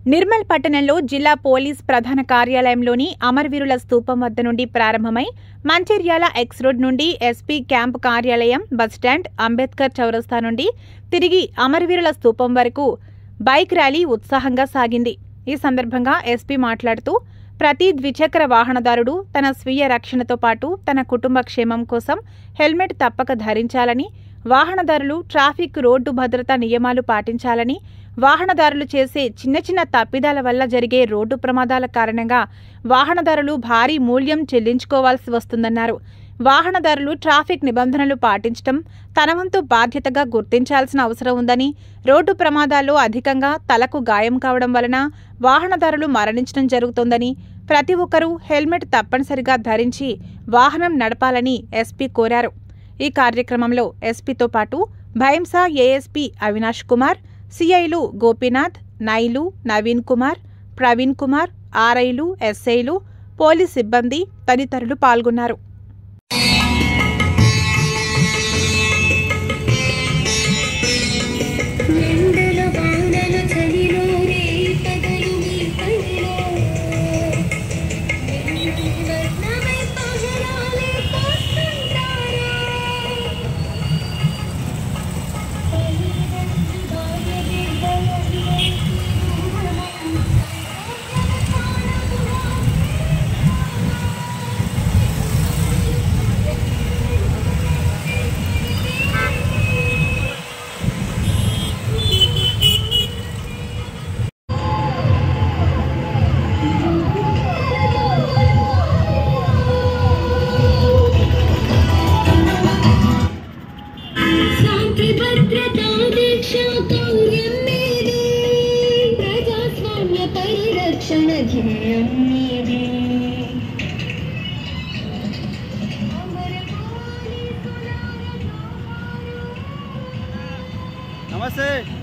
నిర్మల్ పట్టణంలో జిల్లా పోలీస్ ప్రధాన కార్యాలయంలోని అమరవీరుల స్తూపం వద్ద నుండి ప్రారంభమై మంచిర్యాల ఎక్స్ రోడ్ నుండి ఎస్పీ క్యాంప్ కార్యాలయం బస్టాండ్ అంబేద్కర్ చౌరస్తా నుండి తిరిగి అమరవీరుల స్తూపం వరకు బైక్ ర్యాలీ ఉత్సాహంగా సాగింది ఈ సందర్భంగా ఎస్పీ మాట్లాడుతూ ప్రతి ద్విచక్ర వాహనదారుడు తన స్వీయ రక్షణతో పాటు తన కుటుంబ క్షేమం కోసం హెల్మెట్ తప్పక ధరించాలని వాహనదారులు ట్రాఫిక్ రోడ్డు భద్రతా నియమాలు పాటించాలని వాహనదారులు చేసే చిన్న చిన్న తప్పిదాల వల్ల జరిగే రోడ్డు ప్రమాదాల కారణంగా వాహనదారులు భారీ మూల్యం చెల్లించుకోవాల్సి వస్తుందన్నారు వాహనదారులు ట్రాఫిక్ నిబంధనలు పాటించడం తన వంతు బాధ్యతగా గుర్తించాల్సిన అవసరం ఉందని రోడ్డు ప్రమాదాల్లో అధికంగా తలకు గాయం కావడం వలన వాహనదారులు మరణించడం జరుగుతోందని ప్రతి ఒక్కరూ హెల్మెట్ తప్పనిసరిగా ధరించి వాహనం నడపాలని ఎస్పీ కోరారు ఈ కార్యక్రమంలో ఎస్పీతో పాటు భైంసా ఏఎస్పీ అవినాష్ కుమార్ సిఐలు గోపీనాథ్ నైలు నవీన్ కుమార్ ప్రవీణ్ కుమార్ ఆర్ఐలు ఎస్ఐలు పోలీస్ సిబ్బంది తదితరులు పాల్గొన్నారు ఎండల వానల చలిలో రేపగలు మీ పనిలో వర్ణమై పహరాలే పోస్తుంటారా శాంతి భద్రతా దీక్ష కౌర్యం మీది ప్రజాస్వామ్య పరిరక్షణ ధ్యేయం మీది అమర పోలీసులారా నమస్తే